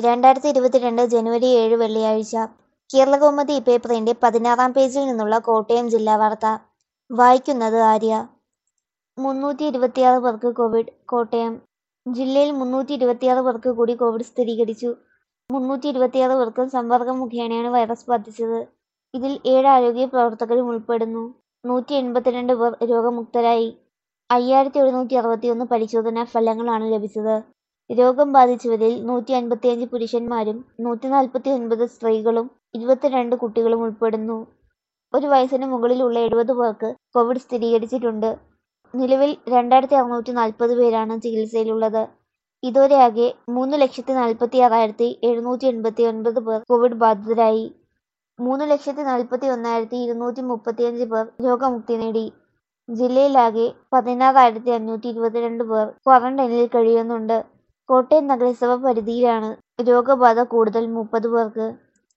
രണ്ടായിരത്തി ഇരുപത്തിരണ്ട് ജനുവരി ഏഴ് വെള്ളിയാഴ്ച കേരളകൗമുദി പേപ്പറിന്റെ പതിനാറാം പേജിൽ നിന്നുള്ള കോട്ടയം ജില്ലാ വാർത്ത വായിക്കുന്നത് ആര്യ മുന്നൂറ്റി ഇരുപത്തിയാറ് പേർക്ക് കോവിഡ് കോട്ടയം ജില്ലയിൽ മുന്നൂറ്റി ഇരുപത്തിയാറ് പേർക്ക് കൂടി കോവിഡ് സ്ഥിരീകരിച്ചു മുന്നൂറ്റി ഇരുപത്തിയാറ് പേർക്ക് സമ്പർക്കം മുഖേനയാണ് വൈറസ് ബാധിച്ചത് ഇതിൽ ഏഴ് ആരോഗ്യ പ്രവർത്തകരും ഉൾപ്പെടുന്നു നൂറ്റി എൺപത്തിരണ്ട് പേർ രോഗമുക്തരായി അയ്യായിരത്തി എഴുന്നൂറ്റി അറുപത്തിയൊന്ന് പരിശോധനാ ഫലങ്ങളാണ് ലഭിച്ചത് രോഗം ബാധിച്ചവരിൽ നൂറ്റി അൻപത്തിയഞ്ച് പുരുഷന്മാരും നൂറ്റി നാൽപ്പത്തി ഒൻപത് സ്ത്രീകളും ഇരുപത്തിരണ്ട് കുട്ടികളും ഉൾപ്പെടുന്നു ഒരു വയസ്സിന് മുകളിലുള്ള എഴുപത് പേർക്ക് കോവിഡ് സ്ഥിരീകരിച്ചിട്ടുണ്ട് നിലവിൽ രണ്ടായിരത്തി അറുന്നൂറ്റി നാൽപ്പത് പേരാണ് ചികിത്സയിലുള്ളത് ഇതുവരെയാകെ മൂന്ന് ലക്ഷത്തി നാൽപ്പത്തി ആറായിരത്തി എഴുന്നൂറ്റി എൺപത്തി ഒൻപത് പേർ കോവിഡ് ബാധിതരായി മൂന്ന് ലക്ഷത്തി നാൽപ്പത്തി ഒന്നായിരത്തി ഇരുന്നൂറ്റി മുപ്പത്തിയഞ്ച് പേർ രോഗമുക്തി നേടി ജില്ലയിലാകെ പതിനാറായിരത്തി അഞ്ഞൂറ്റി ഇരുപത്തിരണ്ട് പേർ ക്വാറന്റൈനിൽ കഴിയുന്നുണ്ട് കോട്ടയം നഗരസഭ പരിധിയിലാണ് രോഗബാധ കൂടുതൽ മുപ്പത് പേർക്ക്